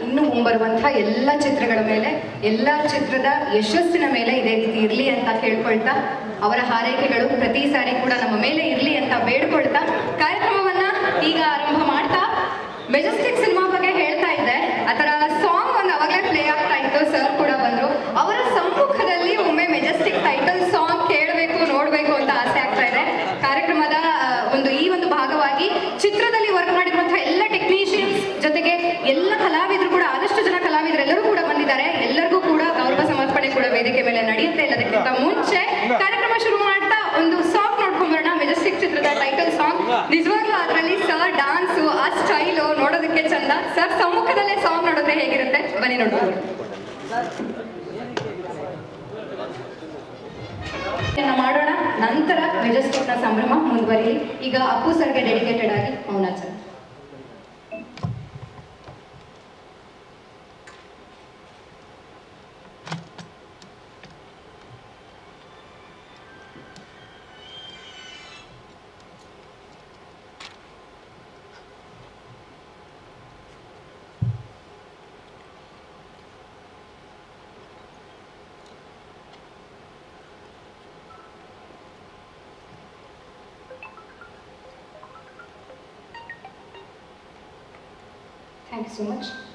ಇನ್ನು ಮುಂಬರುವಂತಹ ಎಲ್ಲ ಚಿತ್ರಗಳ ಮೇಲೆ ಎಲ್ಲ ಚಿತ್ರದ ಯಶಸ್ಸಿನ ಮೇಲೆ ಇದೇ ರೀತಿ ಇರಲಿ ಅಂತ ಕೇಳ್ಕೊಳ್ತಾ ಅವರ ಹಾರೈಕೆಗಳು ಪ್ರತಿ ಸಾರಿ ಕೂಡ ನಮ್ಮ ಮೇಲೆ ಇರಲಿ ಅಂತ ಬೇಡ್ಕೊಳ್ತಾ ಕಾರ್ಯಕ್ರಮವನ್ನ ಈಗ ಆರಂಭ ಮಾಡ್ತಾ ಮೆಜೆಸ್ಟಿಕ್ ಸಿನಿಮಾ ಬಗ್ಗೆ ಹೇಳ್ತಾ ಇದ್ದೆ ಅದರ ಸಾಂಗ್ ಒಂದು ಅವಾಗಲೇ ಪ್ಲೇ ಆಗ್ತಾ ಇತ್ತು ಸರ್ ಕೂಡ ಬಂದ್ರು ಅವರ ಸಮ್ಮುಖದಲ್ಲಿ ಒಮ್ಮೆ ಮೆಜೆಸ್ಟಿಕ್ ಟೈಟಲ್ ಸಾಂಗ್ ಕೇಳಬೇಕು ನೋಡಬೇಕು ಅಂತ ಆಸೆ ಆಗ್ತಾ ಇದೆ ಕಾರ್ಯಕ್ರಮದ ಆ, ಒಂದು ಈ ಒಂದು ಭಾಗವಾಗಿ ಚಿತ್ರದಲ್ಲಿ ವರ್ಕ್ ಮಾಡಿರುವಂತಹ ಎಲ್ಲ ಟೆಕ್ನಿಷಿಯನ್ಸ್ ಜೊತೆಗೆ ಎಲ್ಲ ಕಲಾವಿದರು ಕೂಡ ಆದಷ್ಟು ಜನ ಕಲಾವಿದರೆಲ್ಲರೂ ಕೂಡ ಬಂದಿದ್ದಾರೆ ಎಲ್ಲರಿಗೂ ಕೂಡ ಗೌರವ ಸಮರ್ಪಣೆ ಕೂಡ ವೇದಿಕೆ ಮೇಲೆ ನಡೆಯುತ್ತೆ ಎಲ್ಲದಕ್ಕಿಂತ ಮುಂಚೆ ಕಾರ್ಯಕ್ರಮ ಶುರು ಮಾಡ್ತಾ ಒಂದು ಸಾಂಗ್ ನೋಡ್ಕೊಂಬರೋಣ ಮೆಜೆಸ್ಟಿಕ್ ಚಿತ್ರದ ಟೈಟಲ್ ಸಾಂಗ್ ನಿಜವಾಗ್ಲೂ ಅದರಲ್ಲಿ ಸರ್ ಡಾನ್ಸು ಆ ಸ್ಟೈಲು ನೋಡೋದಕ್ಕೆ ಚಂದ ಸರ್ ಸಮ್ಮುಖದಲ್ಲೇ ಸಾಂಗ್ ನೋಡೋದ್ರೆ ಹೇಗಿರುತ್ತೆ ಬನ್ನಿ ನೋಡ್ಬೋದು ಇದನ್ನ ಮಾಡೋಣ ನಂತರ ಮೆಜೆಸ್ಟಿಕ್ನ ಸಂಭ್ರಮ ಮುಂದುವರಿಲಿ ಈಗ ಅಪ್ಪು ಸರ್ಗೆ ಡೆಡಿಕೇಟೆಡ್ ಆಗಿ ಮೌನಾಚರಣೆ ಥ್ಯಾಂಕ್ ಯು ಸೊ ಮಚ್